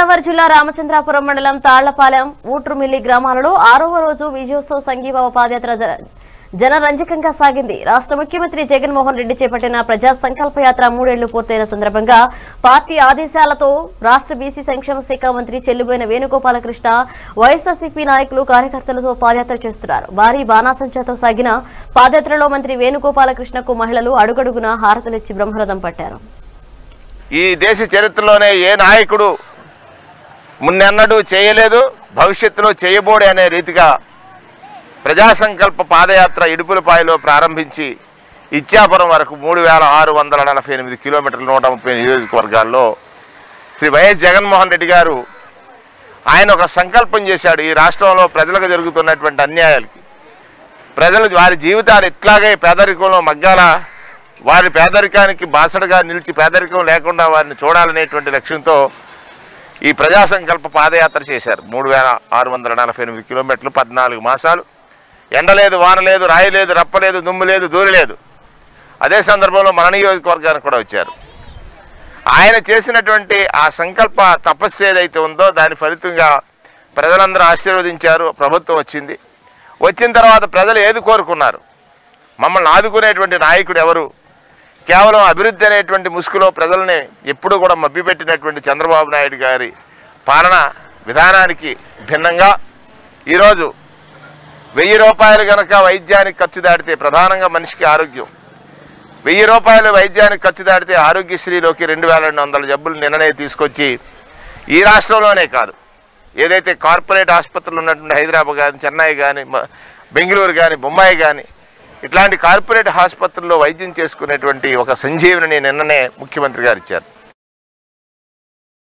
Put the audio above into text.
గోదావరి జిల్లా రామచంద్రాపురం మండలం తాళ్లపాలెం ఊట్రుమిల్లి గ్రామాలలో ఆరవ రోజు విజయోత్సవ సంఘీభావ పాదయాత్ర జ- జనరంజకంగా సాగింది రాష్ట్ర ముఖ్యమంత్రి జగన్మోహన్ రెడ్డి చేపట్టిన ప్రజా సంకల్ప యాత్ర మూడేళ్లు పూర్తయిన సందర్భంగా పార్టీ ఆదేశాలతో రాష్ట్ర బీసీ సంక్షేమ శాఖ మంత్రి చెల్లుబోయిన వేణుగోపాలకృష్ణ వైఎస్ఆర్సీపీ నాయకులు కార్యకర్తలతో పాదయాత్ర చేస్తున్నారు భారీ బాణాసంచాతో సాగిన పాదయాత్రలో మంత్రి వేణుగోపాలకృష్ణకు మహిళలు అడుగడుగున హారతలిచ్చి బ్రహ్మరథం పట్టారు ఈ దేశ చరిత్రలోనే ఏ నాయకుడు మున్నెన్నడూ చేయలేదు భవిష్యత్తులో చేయబోడే అనే రీతిగా ప్రజా సంకల్ప పాదయాత్ర ఇడుపులపాయలో ప్రారంభించి ఇచ్చాపురం వరకు మూడు వేల ఆరు వందల నలభై ఎనిమిది కిలోమీటర్ల నూట ముప్పై నియోజకవర్గాల్లో శ్రీ వైఎస్ జగన్మోహన్ రెడ్డి గారు ఆయన ఒక సంకల్పం చేశాడు ఈ రాష్ట్రంలో ప్రజలకు జరుగుతున్నటువంటి అన్యాయాలకి ప్రజలు వారి జీవితాలు ఇట్లాగే పేదరికంలో మగ్గాల వారి పేదరికానికి బాసడగా నిలిచి పేదరికం లేకుండా వారిని చూడాలనేటువంటి లక్ష్యంతో ఈ ప్రజా సంకల్ప పాదయాత్ర చేశారు మూడు వేల ఆరు వందల నలభై ఎనిమిది కిలోమీటర్లు పద్నాలుగు మాసాలు ఎండ లేదు వాన లేదు రాయి లేదు రప్ప లేదు దుమ్ము లేదు దూరి లేదు అదే సందర్భంలో మన నియోజకవర్గానికి కూడా వచ్చారు ఆయన చేసినటువంటి ఆ సంకల్ప తపస్సు ఏదైతే ఉందో దాని ఫలితంగా ప్రజలందరూ ఆశీర్వదించారు ప్రభుత్వం వచ్చింది వచ్చిన తర్వాత ప్రజలు ఏది కోరుకున్నారు మమ్మల్ని ఆదుకునేటువంటి నాయకుడు ఎవరు కేవలం అభివృద్ధి అనేటువంటి ముసుగులో ప్రజల్ని ఎప్పుడూ కూడా మభ్యపెట్టినటువంటి చంద్రబాబు నాయుడు గారి పాలన విధానానికి భిన్నంగా ఈరోజు వెయ్యి రూపాయలు కనుక వైద్యానికి ఖర్చు దాటితే ప్రధానంగా మనిషికి ఆరోగ్యం వెయ్యి రూపాయలు వైద్యానికి ఖర్చు దాటితే ఆరోగ్యశ్రీలోకి రెండు వేల రెండు వందల జబ్బులు నిన్ననే తీసుకొచ్చి ఈ రాష్ట్రంలోనే కాదు ఏదైతే కార్పొరేట్ ఆసుపత్రులు ఉన్నటువంటి హైదరాబాద్ కానీ చెన్నై కానీ మ- బెంగళూరు కానీ బొంబాయి కానీ ఇట్లాంటి కార్పొరేట్ ఆసుపత్రుల్లో వైద్యం చేసుకునేటువంటి ఒక సంజీవని నిన్ననే ముఖ్యమంత్రి గారు ఇచ్చారు